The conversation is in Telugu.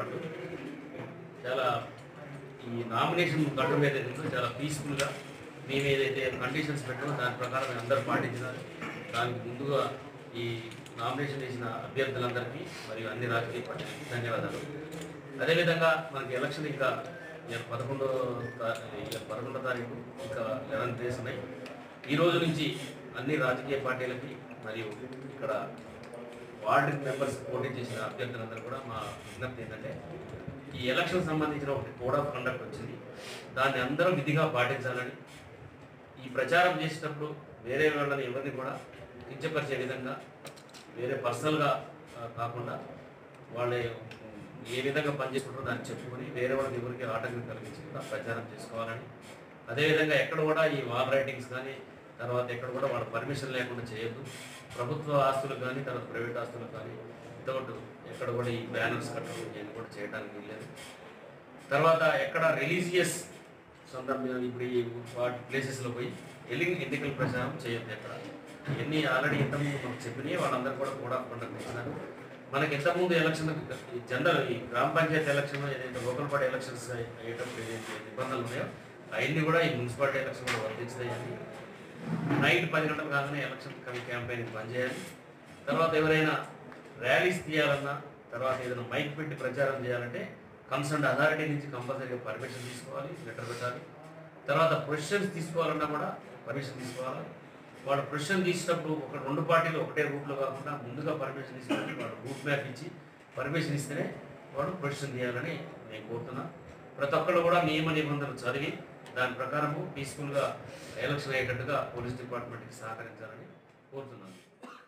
ఏర్పాట్లు చాలా ఈ నామినేషన్ గడువు మీద ఏదైతే చాలా పీస్ఫుల్గా మేము ఏదైతే కండిషన్స్ పెట్టామో దాని ప్రకారం మేము అందరూ పాటించినారు దానికి ముందుగా ఈ నామినేషన్ చేసిన అభ్యర్థులందరికీ మరియు అన్ని రాజకీయ పార్టీలకి ధన్యవాదాలు అదేవిధంగా మనకి ఎలక్షన్ ఇంకా ఇవాళ పదకొండో తా- ఇవాళ పదకొండో తారీఖు ఇంకా లెవెన్ డేస్ ఉన్నాయి ఈ రోజు నుంచి అన్ని రాజకీయ పార్టీలకి మరియు ఇక్కడ వార్డు మెంబర్స్ పోటీ చేసిన అభ్యర్థులందరూ కూడా మా విజ్ఞప్తి ఏంటంటే ఈ ఎలక్షన్ సంబంధించిన ఒకటి కోడ్ ఆఫ్ కండక్ట్ వచ్చింది దాన్ని అందరూ విధిగా పాటించాలని ఈ ప్రచారం చేసేటప్పుడు వేరే వాళ్ళని ఎవరిని కూడా కించపరిచే విధంగా వేరే పర్సనల్గా ఆ, కాకుండా వాళ్ళే ఏ విధంగా పనిచేసుకుంటారో దాన్ని చెప్పుకొని వేరే వాళ్ళకి ఎవరికి ఆటంకం కలిగించకుండా ప్రచారం చేసుకోవాలని అదేవిధంగా ఎక్కడ కూడా ఈ వాల్ రైటింగ్స్ కానీ తర్వాత ఎక్కడ కూడా వాళ్ళ పర్మిషన్ లేకుండా చేయొద్దు ప్రభుత్వ ఆస్తులకు కానీ తర్వాత ప్రైవేట్ ఆస్తులకు కానీ వితౌట్ ఎక్కడ కూడా ఈ బ్యానర్స్ కట్టడం ఇవన్నీ కూడా చేయడానికి వీల్లేదు తర్వాత ఎక్కడ రిలీజియస్ సందర్భం ఇప్పుడు ఈ వాటి ప్లేసెస్లో పోయి ఎల్లి ఎన్నికల ప్రచారం చేయొద్దు ఎక్కడ ఇవన్నీ ఆల్రెడీ ఇంతకుముందు మనకు చెప్పినాయి వాళ్ళందరూ కూడా కూడా కండక్ట్ ఇచ్చినారు మనకి ఇంతకుముందు ఎలక్షన్ ఈ జనరల్ ఈ గ్రామ పంచాయతీ ఎలక్షన్ ఏదైతే లోకల్ పార్టీ ఎలక్షన్స్ అయ్యేటప్పుడు ఏదైతే నిబంధనలు ఉన్నాయో అవన్నీ కూడా ఈ మున్సిపాలిటీ ఎలక్షన్ కూడా వర్తించుతాయని నైట్ పది గంటలు కాగానే ఎలక్షన్ క్యాంపెయిన్ బంద్ చేయాలి తర్వాత ఎవరైనా ర్యాలీస్ తీయాలన్నా తర్వాత ఏదైనా మైక్ పెట్టి ప్రచారం చేయాలంటే కన్సర్న్ అథారిటీ నుంచి కంపల్సరీగా పర్మిషన్ తీసుకోవాలి లెటర్ పెట్టాలి తర్వాత ప్రొసిషన్స్ తీసుకోవాలన్నా కూడా పర్మిషన్ తీసుకోవాలి వాడు ప్రొసిషన్ తీసేటప్పుడు ఒక రెండు పార్టీలు ఒకటే రూట్లో కాకుండా ముందుగా పర్మిషన్ తీసుకొని వాడు రూట్ మ్యాప్ ఇచ్చి పర్మిషన్ ఇస్తేనే వాడు ప్రొసిషన్ తీయాలని నేను కోరుతున్నా ప్రతి ఒక్కళ్ళు కూడా నియమ నిబంధనలు చదివి దాని ప్రకారము పీస్ఫుల్గా ఎలక్షన్ అయ్యేటట్టుగా పోలీస్ డిపార్ట్మెంట్కి సహకరించాలని కోరుతున్నాను